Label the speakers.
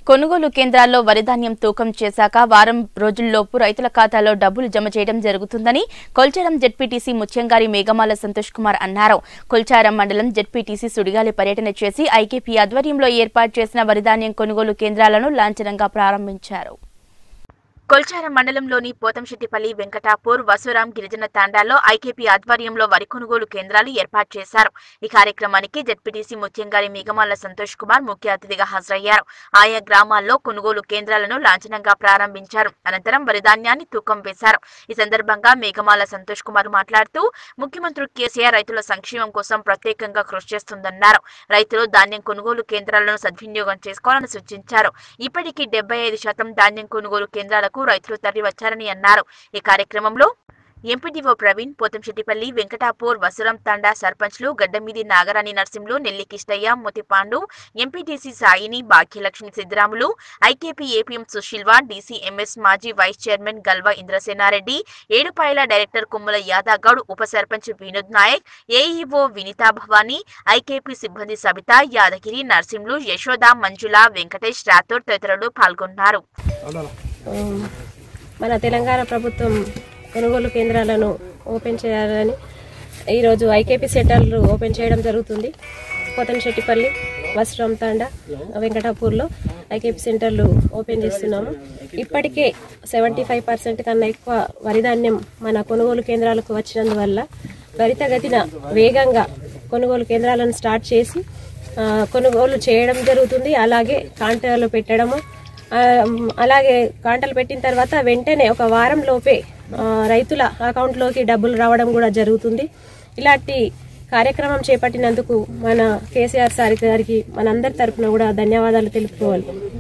Speaker 1: కొనుగోలు కేంద్రాల్లో వరిధాన్యం తూకం చేశాక వారం రోజుల్లోపు రైతుల ఖాతాలో డబ్బులు జమ చేయడం జరుగుతుందని కొల్చారం జెడ్పీటీసీ ముత్యంగారి మేఘమాల సంతోష్ కుమార్ అన్నారు కొల్చారం మండలం జెడ్పీటీసీ సుడిగాలి పర్యటన చేసి ఐకేపీ ఆధ్వర్యంలో ఏర్పాటు చేసిన వరిధాన్యం కొనుగోలు కేంద్రాలను లాంఛనంగా ప్రారంభించారు కొల్చారం మండలంలోని పోతంశెట్టిపల్లి వెంకటాపూర్ వసురాం గిరిజన తాండాల్లో ఐకేపీ ఆధ్వర్యంలో వరి కొనుగోలు కేంద్రాలు ఏర్పాటు చేశారు ఈ కార్యక్రమానికి జెడ్పీటీసీ ముత్యంగారి మిగమాల సంతోష్ కుమార్ ముఖ్య అతిథిగా హాజరయ్యారు ఆయా గ్రామాల్లో కొనుగోలు కేంద్రాలను లాంఛనంగా ప్రారంభించారు అనంతరం వరి ధాన్యాన్ని తూకం వేశారు ఈ సందర్భంగా మేఘమాల సంతోష్ కుమార్ మాట్లాడుతూ ముఖ్యమంత్రి కేసీఆర్ రైతుల సంక్షేమం కోసం ప్రత్యేకంగా కృషి చేస్తుందన్నారు రైతులు ధాన్యం కొనుగోలు కేంద్రాలను సద్వినియోగం చేసుకోవాలని సూచించారు ఇప్పటికీ డెబ్బై ఐదు శాతం ధాన్యం కొనుగోలు కేంద్రాలకు రైతులు తరలి వచ్చారని అన్నారు ఈ కార్యక్రమంలో ఎంపీడీఓ ప్రవీణ్ పోతంశెట్టిపల్లి వెంకటాపూర్ వసురం తండా సర్పంచ్లు Gaddamidi Nagarani Narsimhulu Nelli Kistaiah Muthipandu MPTC Saini Bhagyalakshmi Siddaramulu IKP APM సుశీల్వా డీసీఎంఎస్ మాజీ vice chairman Galwa Indrasena Reddy Edupayala director Kommula Yadagoud ఉప సర్పంచ్ వినోద్ నాయక్ ఏఈఓ వినితా భవానీ ఐకేపీ సిబ్బంది సబిత యాదగిరి నర్సింహులు యశోద మంజుల వెంకటేష్ రాథోడ్ తదితరులు పాల్గొన్నారు
Speaker 2: ఉమ్, మన తెలంగాణ ప్రభుత్వం కొనుగోలు కేంద్రాలను ఓపెన్ చేయాలని ఈరోజు ఐకేపీ సెంటర్లు ఓపెన్ చేయడం జరుగుతుంది పోతనశెట్టిపల్లి వస్త్రం తాండ వెంకటాపూర్లో ఐకేపీ సెంటర్లు ఓపెన్ చేస్తున్నాము ఇప్పటికే సెవెంటీ ఫైవ్ పర్సెంట్ కన్నా ఎక్కువ వరిధాన్యం మన కొనుగోలు కేంద్రాలకు వచ్చినందువల్ల త్వరితగతిన వేగంగా కొనుగోలు కేంద్రాలను స్టార్ట్ చేసి ఆ, కొనుగోలు చేయడం జరుగుతుంది అలాగే కాంటాలు పెట్టడము ఆ, అలాగే కాంటలు పెట్టిన తర్వాత వెంటనే ఒక వారం లోపే ఆ, రైతుల అకౌంట్లోకి డబ్బులు రావడం కూడా జరుగుతుంది ఇలాంటి కార్యక్రమం చేపట్టినందుకు మన కేసీఆర్ సార్ గారికి మనందరి తరపున కూడా ధన్యవాదాలు తెలుపుకోవాలి